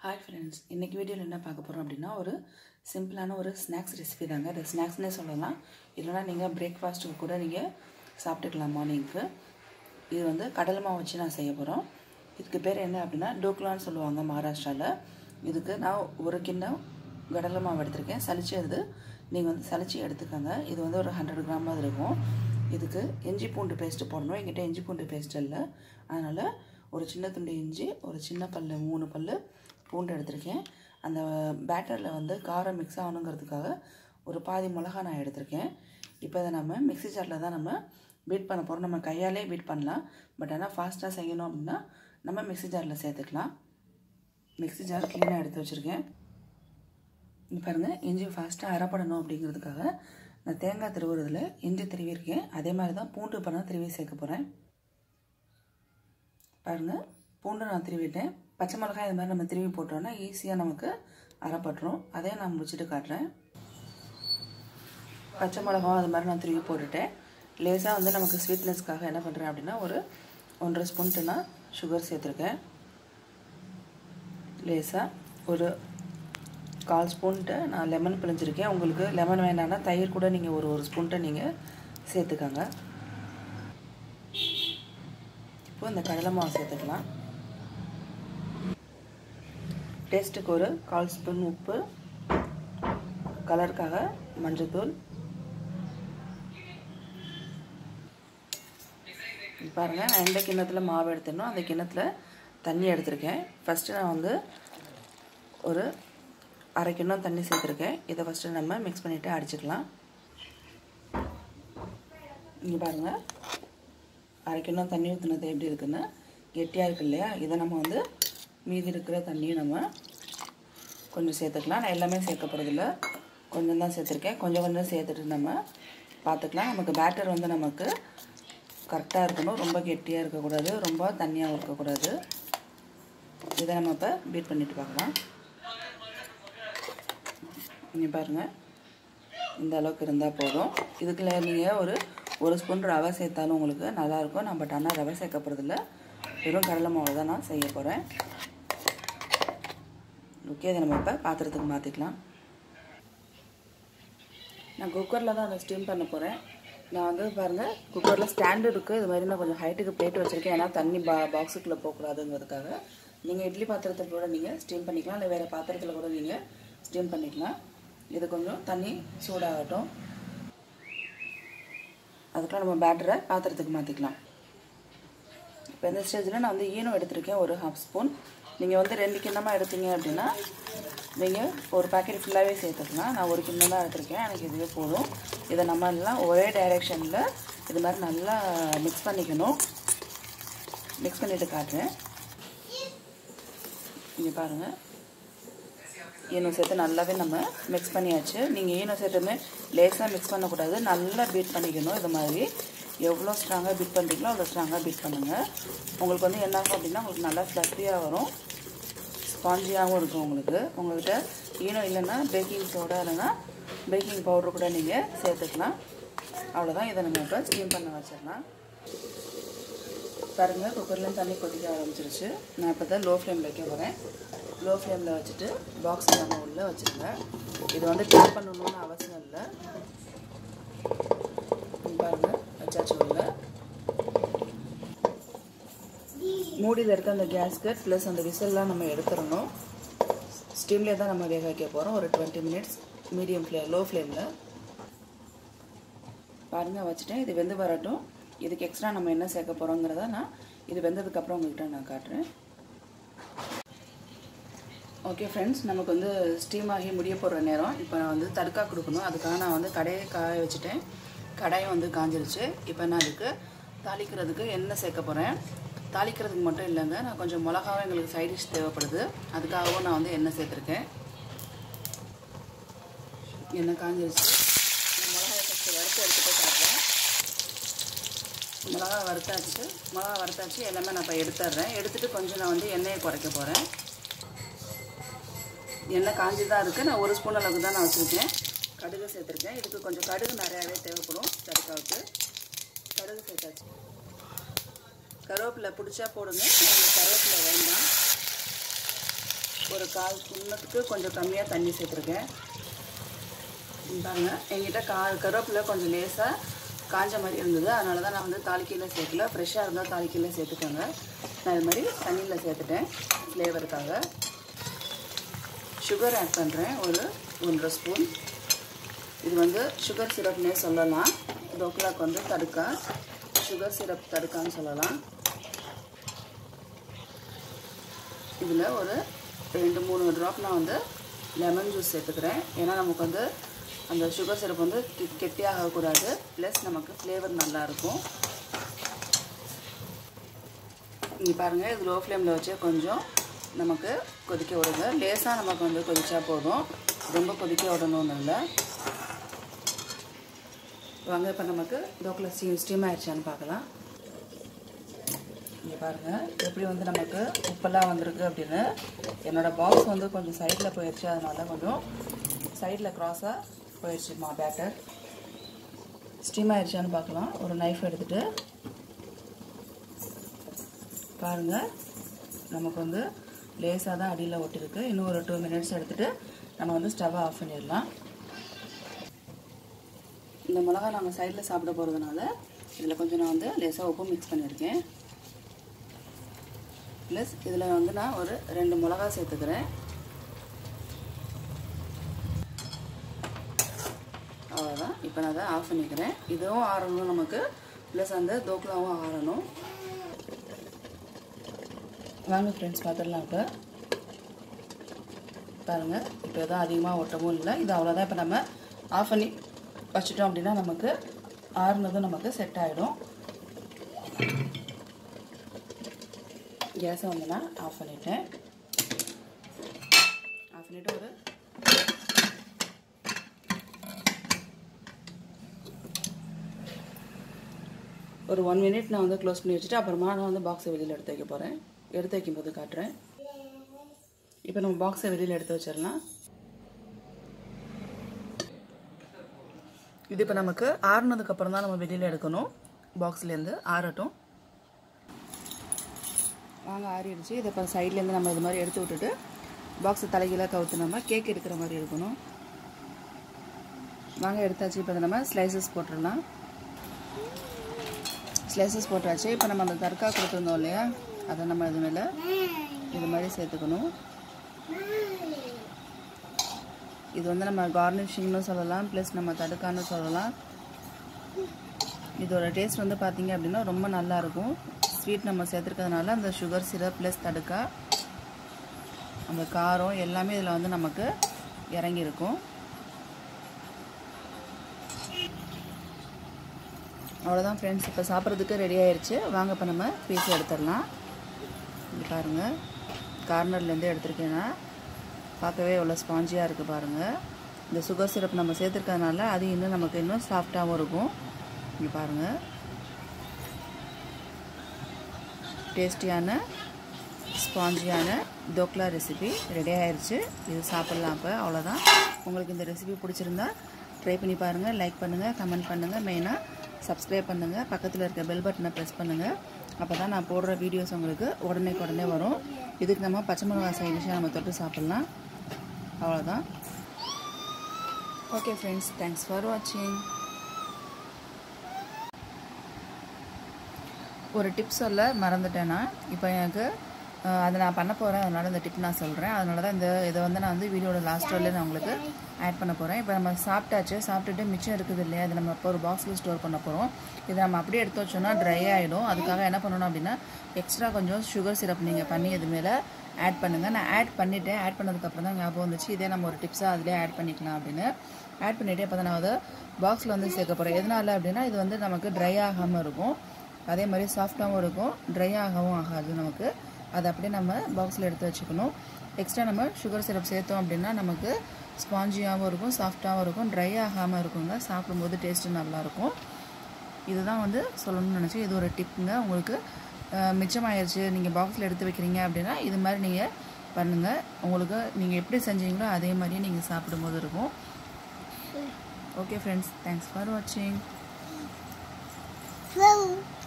Hi friends இன்றைக்கி வீடியோவில் என்ன பார்க்க போகிறோம் அப்படின்னா ஒரு சிம்பிளான ஒரு ஸ்நாக்ஸ் ரெசிபி தாங்க அது ஸ்நாக்ஸ்னே சொல்லலாம் இல்லைனா நீங்கள் பிரேக்ஃபாஸ்ட்டுக்கு கூட நீங்கள் சாப்பிட்டுக்கலாம் மார்னிங்க்கு இது வந்து கடலை மாவு வச்சு நான் செய்ய போகிறோம் இதுக்கு பேர் என்ன அப்படின்னா டோக்லான்னு சொல்லுவாங்க மகாராஷ்டிராவில் இதுக்கு நான் ஒரு கிண்ணம் கடலை மாவு எடுத்திருக்கேன் சலிச்சு அது நீங்கள் வந்து சலிச்சு எடுத்துக்கோங்க இது வந்து ஒரு ஹண்ட்ரட் கிராம் அது இருக்கும் இதுக்கு இஞ்சி பூண்டு பேஸ்ட்டு போடணும் எங்கிட்ட இஞ்சி பூண்டு பேஸ்ட் இல்லை அதனால் ஒரு சின்ன துண்டு இஞ்சி ஒரு சின்ன பல் மூணு பல் பூண்டு எடுத்திருக்கேன் அந்த பேட்டரில் வந்து காரம் மிக்ஸ் ஆகணுங்கிறதுக்காக ஒரு பாதி மிளகா நான் எடுத்திருக்கேன் இப்போ இதை நம்ம மிக்ஸி ஜாரில் தான் நம்ம பீட் பண்ண போகிறோம் நம்ம கையாலே பீட் பண்ணலாம் பட் ஆனால் ஃபாஸ்ட்டாக செய்யணும் அப்படின்னா நம்ம மிக்ஸி ஜாரில் சேர்த்துக்கலாம் மிக்ஸி ஜார் க்ளீனாக எடுத்து வச்சுருக்கேன் இங்கே பாருங்கள் இஞ்சி ஃபாஸ்ட்டாக அரைப்படணும் அப்படிங்கிறதுக்காக நான் தேங்காய் திருவுறதுல இஞ்சி திருவியிருக்கேன் அதே மாதிரி தான் பூண்டு பண்ண திருவி சேர்க்க போகிறேன் பாருங்கள் பூண்டு நான் திருவிட்டேன் பச்சை மிளகாய் இது மாதிரி நம்ம திருவி போட்டோன்னா ஈஸியாக நமக்கு அரைப்பட்டுரும் அதே நான் முடிச்சுட்டு காட்டுறேன் பச்சை மிளகாவும் அது மாதிரி நான் திருவி போட்டுட்டேன் லேசாக வந்து நமக்கு ஸ்வீட்னஸ்க்காக என்ன பண்ணுறேன் அப்படின்னா ஒரு ஒன்றரை ஸ்பூன்ட்டு நான் சுகர் சேர்த்துருக்கேன் லேசாக ஒரு கால் ஸ்பூன்ட்டு நான் லெமன் பிழிஞ்சிருக்கேன் உங்களுக்கு லெமன் வேண்டாம்னா தயிர் கூட நீங்கள் ஒரு ஒரு ஸ்பூன்ட்டை நீங்கள் சேர்த்துக்கோங்க இப்போ இந்த கடலை மாவு சேர்த்துக்கலாம் டேஸ்ட்டுக்கு ஒரு கால் ஸ்பூன் உப்பு கலருக்காக மஞ்சத்தூள் பாருங்கள் நான் எந்த கிண்ணத்தில் மாவு எடுத்தேனோ அந்த கிண்ணத்தில் தண்ணி எடுத்திருக்கேன் ஃபஸ்ட்டு நான் வந்து ஒரு அரை கிண்ணம் தண்ணி சேர்த்துருக்கேன் இதை ஃபஸ்ட்டு நம்ம மிக்ஸ் பண்ணிவிட்டு அடிச்சுக்கலாம் இங்கே பாருங்கள் அரை கிண்ணம் தண்ணி ஊற்றுனது எப்படி இருக்குன்னு கெட்டியாக இருக்கு இல்லையா இதை நம்ம வந்து மீதி இருக்கிற தண்ணியும் நம்ம கொஞ்சம் சேர்த்துக்கலாம் நான் எல்லாமே சேர்க்க போகிறதில்ல கொஞ்சம் தான் சேர்த்துருக்கேன் கொஞ்சம் கொஞ்சம் சேர்த்துட்டு நம்ம பார்த்துக்கலாம் நமக்கு பேட்டர் வந்து நமக்கு கரெக்டாக இருக்கணும் ரொம்ப கெட்டியாக இருக்கக்கூடாது ரொம்ப தண்ணியாகவும் இருக்கக்கூடாது இதை நம்ம இப்போ பீட் பண்ணிவிட்டு பார்க்கலாம் இங்கே பாருங்கள் இந்த அளவுக்கு இருந்தால் போதும் இதுக்குள்ள நீங்கள் ஒரு ஒரு ஸ்பூன் ரவை சேர்த்தாலும் உங்களுக்கு நல்லாயிருக்கும் நான் பட் ஆனால் ரவை சேர்க்க போகிறதில்ல வெறும் கடலை மாவு தான் நான் செய்ய போகிறேன் ஓகே இதை நம்ம இப்போ பாத்திரத்துக்கு மாற்றிக்கலாம் நான் குக்கரில் தான் அதை ஸ்டீம் பண்ண போகிறேன் நான் வந்து பாருங்கள் குக்கரில் ஸ்டாண்டு இருக்குது இது மாதிரி நான் கொஞ்சம் ஹைட்டுக்கு பிளேட் வச்சுருக்கேன் ஏன்னா தண்ணி பா பாக்ஸுக்குள்ளே போகக்கூடாதுங்கிறதுக்காக நீங்கள் இட்லி பாத்திரத்தில் கூட நீங்கள் ஸ்டீம் பண்ணிக்கலாம் இல்லை வேறு பாத்திரத்தில் கூட நீங்கள் ஸ்டீம் பண்ணிக்கலாம் இது கொஞ்சம் தண்ணி சூடாகட்டும் அதுக்கெலாம் நம்ம பேட்டரை பாத்திரத்துக்கு மாற்றிக்கலாம் இப்போ இந்த ஸ்டேஜில் நான் வந்து ஈனம் எடுத்திருக்கேன் ஒரு ஹாஃப் ஸ்பூன் நீங்கள் வந்து ரெண்டு கிண்ணமாக எடுத்தீங்க அப்படின்னா நீங்கள் ஒரு பேக்கெட் ஃபுல்லாகவே சேர்த்துக்கலாம் நான் ஒரு கிண்ணம் தான் எடுத்திருக்கேன் எனக்கு இதுவே போதும் இதை நம்ம எல்லாம் ஒரே டைரெக்ஷனில் இது மாதிரி நல்லா மிக்ஸ் பண்ணிக்கணும் மிக்ஸ் பண்ணிவிட்டு காட்டுறேன் இங்கே பாருங்கள் ஈனம் சேர்த்து நல்லாவே நம்ம மிக்ஸ் பண்ணியாச்சு நீங்கள் ஈனம் சேர்த்துமே லேசாக மிக்ஸ் பண்ணக்கூடாது நல்லா பீட் பண்ணிக்கணும் இது மாதிரி எவ்வளோ ஸ்ட்ராங்காக பீட் பண்ணுறீங்களோ அவ்வளோ ஸ்ட்ராங்காக பீட் பண்ணுங்கள் உங்களுக்கு வந்து என்ன ஆகும் அப்படின்னா உங்களுக்கு நல்லா ஃப்ளஃபியாக வரும் ஸ்பாஞ்சியாகவும் இருக்கும் உங்களுக்கு உங்கள்கிட்ட ஈனம் இல்லைன்னா பேக்கிங் சோடா இல்லைன்னா பேக்கிங் பவுடர் கூட நீங்கள் சேர்த்துக்கலாம் அவ்வளோதான் இதை நம்ம இப்போ ஸ்டீம் பண்ண வச்சிடலாம் பாருங்கள் குக்கர்லேருந்து தண்ணி கொதிக்க ஆரம்பிச்சிருச்சு நான் இப்போ தான் லோ ஃப்ளேமில் வைக்க போகிறேன் லோ ஃப்ளேமில் வச்சுட்டு பாக்ஸ் நம்ம உள்ளே வச்சுருங்க இது வந்து டேப் பண்ணணும்னு அவசியம் இல்லை பாருங்கள் வச்சாச்சு உள்ள மூடியில் இருக்க அந்த கேஸ்கட் ப்ளஸ் அந்த விசில்லாம் நம்ம எடுத்துடணும் ஸ்டீம்லேயே தான் நம்ம வேக வைக்க போகிறோம் ஒரு twenty minutes medium flame low ஃப்ளேமில் பாருங்கள் வச்சுட்டேன் இது வெந்து வரட்டும் இதுக்கு எக்ஸ்ட்ரா நம்ம என்ன சேர்க்க போகிறோங்கிறத நான் இது வெந்ததுக்கப்புறம் உங்கள்கிட்ட நான் காட்டுறேன் ஓகே ஃப்ரெண்ட்ஸ் நமக்கு வந்து ஸ்டீம் ஆகி முடிய போகிற நேரம் இப்போ நான் வந்து தடுக்கா கொடுக்கணும் அதுக்காக நான் வந்து கடையை காய வச்சுட்டேன் கடாயும் வந்து காஞ்சிருச்சு இப்போ நான் அதுக்கு தாளிக்கிறதுக்கு எண்ணெய் சேர்க்க போகிறேன் தாளிக்கிறதுக்கு மட்டும் இல்லைங்க நான் கொஞ்சம் மிளகாவும் எங்களுக்கு சைட் டிஷ் தேவைப்படுது அதுக்காகவும் நான் வந்து எண்ணெய் சேர்த்துருக்கேன் எண்ணெய் காஞ்சிருச்சு நான் மிளகாயை ஃபஸ்ட்டு வறுத்து எடுத்துகிட்டு காட்டுறேன் மிளகா வறுத்தாச்சு மிளகா வறுத்தாச்சு எல்லாமே நான் இப்போ எடுத்துட்றேன் எடுத்துகிட்டு கொஞ்சம் நான் வந்து எண்ணெயை குறைக்க போகிறேன் எண்ணெய் காஞ்சி தான் இருக்குது நான் ஒரு ஸ்பூன் அளவுக்கு தான் நான் வச்சுருக்கேன் கடுகு சேர்த்துருக்கேன் இதுக்கு கொஞ்சம் கடுகு நிறையாவே தேவைப்படும் தடுக்காவுக்கு கடுகு சேர்த்தாச்சு கருவேப்பிலை பிடிச்சா போடுங்க எனக்கு கருவேப்பிலை வேண்டாம் ஒரு கால் கிண்ணத்துக்கு கொஞ்சம் கம்மியாக தண்ணி சேர்த்துருக்கேன் பாருங்க என்கிட்ட கா கருவேப்பிலை கொஞ்சம் லேசாக காஞ்ச மாதிரி இருந்தது அதனால தான் நான் வந்து தாளிக்கையில் சேர்க்கல ஃப்ரெஷ்ஷாக இருந்தால் தாளிக்கையில் சேர்த்துக்கோங்க நான் இது மாதிரி தண்ணியில் சேர்த்துட்டேன் ஃப்ளேவருக்காக சுகர் ஆட் பண்ணுறேன் ஒரு ஒன்றரை ஸ்பூன் இது வந்து சுகர் சிரப்னே சொல்லலாம் டோக்லாக்கு வந்து தடுக்கா சுகர் சிரப் தடுக்கான்னு சொல்லலாம் இதில் ஒரு ரெண்டு மூணு ட்ராப் நான் வந்து லெமன் ஜூஸ் சேர்த்துக்கிறேன் ஏன்னா நமக்கு வந்து அந்த சுகர் சிரப் வந்து கெ- கெட்டியாகக்கூடாது ப்ளஸ் நமக்கு ஃப்ளேவர் நல்லாயிருக்கும் இங்கே பாருங்கள் இது லோ ஃப்ளேமில் வச்சு கொஞ்சம் நமக்கு கொதிக்க விடுங்க லேசாக நமக்கு வந்து கொதிச்சா போதும் ரொம்ப கொதிக்க விடணும்னு இல்லை வாங்க இப்போ நமக்கு டோக்கில் ஸ்டீம் ஸ்டீம் ஆயிடுச்சான்னு பார்க்கலாம் இங்கே பாருங்கள் எப்படி வந்து நமக்கு உப்பெல்லாம் வந்திருக்கு அப்படின்னு என்னோடய பாக்ஸ் வந்து கொஞ்சம் சைடில் போயிடுச்சு அதனால கொஞ்சம் சைடில் க்ராஸாக போயிடுச்சுமா பேட்டர் ஸ்டீம் ஆயிடுச்சான்னு பார்க்கலாம் ஒரு நைஃப் எடுத்துகிட்டு பாருங்கள் நமக்கு வந்து லேசாக தான் அடியில் ஒட்டிருக்கு இன்னும் ஒரு டூ மினிட்ஸ் எடுத்துகிட்டு நம்ம வந்து ஸ்டவ்வை ஆஃப் பண்ணிடலாம் இந்த மிளகா நாங்கள் சைடில் சாப்பிட போகிறதுனால இதில் கொஞ்சம் நான் வந்து லேசாக உப்பு மிக்ஸ் பண்ணியிருக்கேன் ப்ளஸ் இதில் வந்து நான் ஒரு ரெண்டு மிளகா சேர்த்துக்கிறேன் அவ்வளோதான் இப்போ நான் அதை ஆஃப் பண்ணிக்கிறேன் இதுவும் ஆறணும் நமக்கு ப்ளஸ் அந்த தோக்லாவும் ஆறணும் வாங்க ஃப்ரெண்ட்ஸ் பார்த்துடலாம் இப்போ பாருங்கள் இப்போ எதுவும் அதிகமாக ஒட்டவும் இல்லை இது அவ்வளோதான் இப்போ நம்ம ஆஃப் பண்ணி வச்சிட்டோம் அப்படின்னா நமக்கு ஆறுனதும் நமக்கு செட் ஆகிடும் கேஸை வந்து நான் ஆஃப் பண்ணிட்டேன் ஆஃப் பண்ணிவிட்டு ஒரு ஒரு ஒன் மினிட் நான் வந்து க்ளோஸ் பண்ணி வச்சுட்டு அப்புறமா நான் வந்து பாக்ஸை வெளியில் எடுத்து வைக்க போகிறேன் எடுத்து வைக்கும்போது காட்டுறேன் இப்போ நம்ம பாக்ஸை வெளியில் எடுத்து வச்சிடலாம் இது இப்போ நமக்கு ஆறுனதுக்கப்புறம் தான் நம்ம வெளியில் எடுக்கணும் பாக்ஸ்லேருந்து ஆறட்டும் வாங்க ஆறிடுச்சு இதை இப்போ சைட்லேருந்து நம்ம இது மாதிரி எடுத்து விட்டுட்டு பாக்ஸை தலைகீழாக கவுத்து நம்ம கேக் எடுக்கிற மாதிரி இருக்கணும் வாங்க எடுத்தாச்சு இப்போ இதை நம்ம ஸ்லைசஸ் போட்டுடலாம் ஸ்லைசஸ் போட்டாச்சு இப்போ நம்ம அந்த தர்கா கொடுத்துருந்தோம் இல்லையா அதை நம்ம இது மேலே இது மாதிரி சேர்த்துக்கணும் இது வந்து நம்ம கார்னிஷிங்னு சொல்லலாம் ப்ளஸ் நம்ம தடுக்கான்னு சொல்லலாம் இதோட டேஸ்ட் வந்து பார்த்தீங்க அப்படின்னா ரொம்ப நல்லா இருக்கும் ஸ்வீட் நம்ம சேர்த்துருக்கிறதுனால அந்த சுகர் சிரப் ப்ளஸ் தடுக்கா அந்த காரம் எல்லாமே இதில் வந்து நமக்கு இறங்கியிருக்கும் அவ்வளோதான் ஃப்ரெண்ட்ஸ் இப்போ சாப்பிட்றதுக்கு ரெடி ஆயிடுச்சு வாங்க இப்போ நம்ம பீஸ் எடுத்துடலாம் இது பாருங்கள் கார்னர்லேருந்து எடுத்திருக்கேன்னா பார்க்கவே எவ்வளோ ஸ்பாஞ்சியாக இருக்குது பாருங்கள் இந்த சுகர் சிரப் நம்ம சேர்த்துருக்கறதுனால அது இன்னும் நமக்கு இன்னும் சாஃப்டாகவும் இருக்கும் இங்கே பாருங்கள் டேஸ்டியான ஸ்பாஞ்சியான தோக்லா ரெசிபி ரெடி ஆயிடுச்சு இது சாப்பிட்லாம் அப்போ அவ்வளோதான் உங்களுக்கு இந்த ரெசிபி பிடிச்சிருந்தா ட்ரை பண்ணி பாருங்கள் லைக் பண்ணுங்கள் கமெண்ட் பண்ணுங்கள் மெயினாக சப்ஸ்கிரைப் பண்ணுங்கள் பக்கத்தில் இருக்க பெல் பட்டனை ப்ரெஸ் பண்ணுங்கள் அப்போ தான் நான் போடுற வீடியோஸ் உங்களுக்கு உடனே உடனே வரும் இதுக்கு நம்ம பச்சை மிளகாய் சைடிஷாக நம்ம தொட்டு சாப்பிட்லாம் அவ்வளோதான் ஓகே ஃப்ரெண்ட்ஸ் தேங்க்ஸ் ஃபார் வாட்சிங் ஒரு டிப் சொல்ல மறந்துட்டேன்னா இப்போ எனக்கு அஹ், அதை நான் பண்ண போகிறேன் அதனால் இந்த டிப் நான் சொல்கிறேன் அதனால தான் இந்த இதை வந்து நான் வந்து வீடியோட லாஸ்ட் நான் உங்களுக்கு ஆட் பண்ண போகிறேன் இப்போ நம்ம சாப்பிட்டாச்சு சாப்பிட்டுட்டு மிச்சம் இருக்குது இல்லையா இது நம்ம இப்போ ஒரு பாக்ஸில் ஸ்டோர் பண்ண போகிறோம் இதை நம்ம அப்படியே எடுத்து வச்சோம்னா ட்ரை ஆகிடும் அதுக்காக என்ன பண்ணணும் அப்படின்னா எக்ஸ்ட்ரா கொஞ்சம் சுகர் சிரப் நீங்கள் பண்ணி இது மேலே ஆட் பண்ணுங்கள் நான் ஆட் பண்ணிவிட்டேன் ஆட் பண்ணதுக்கப்புறம் தான் ஞாபகம் வந்துச்சு இதே நம்ம ஒரு டிப்ஸாக அதிலே ஆட் பண்ணிக்கலாம் அப்படின்னு ஆட் பண்ணிவிட்டு இப்போ தான் நான் அதை பாக்ஸில் வந்து சேர்க்க போகிறேன் எதனால அப்படின்னா இது வந்து நமக்கு ட்ரை ஆகாமல் இருக்கும் அதே மாதிரி சாஃப்டாகவும் இருக்கும் ட்ரை ஆகவும் ஆகாது நமக்கு அதை அப்படியே நம்ம பாக்ஸில் எடுத்து வச்சுக்கணும் எக்ஸ்ட்ரா நம்ம சுகர் சிரப் சேர்த்தோம் அப்படின்னா நமக்கு ஸ்பாஞ்சியாகவும் இருக்கும் சாஃப்டாகவும் இருக்கும் ட்ரை ஆகாமல் இருக்குங்க சாப்பிடும்போது டேஸ்ட்டு நல்லாயிருக்கும் இதுதான் வந்து சொல்லணும்னு நினச்சேன் இது ஒரு டிப்புங்க உங்களுக்கு அஹ், மிச்சமாயிருச்சு நீங்கள் பாக்ஸில் எடுத்து வைக்கிறீங்க அப்படின்னா இது மாதிரி நீங்கள் பண்ணுங்கள் உங்களுக்கு நீங்கள் எப்படி செஞ்சீங்களோ அதே மாதிரியே நீங்கள் சாப்பிடும்போது இருக்கும் ஓகே ஃப்ரெண்ட்ஸ் தேங்க்ஸ் ஃபார் வாட்சிங் Flow.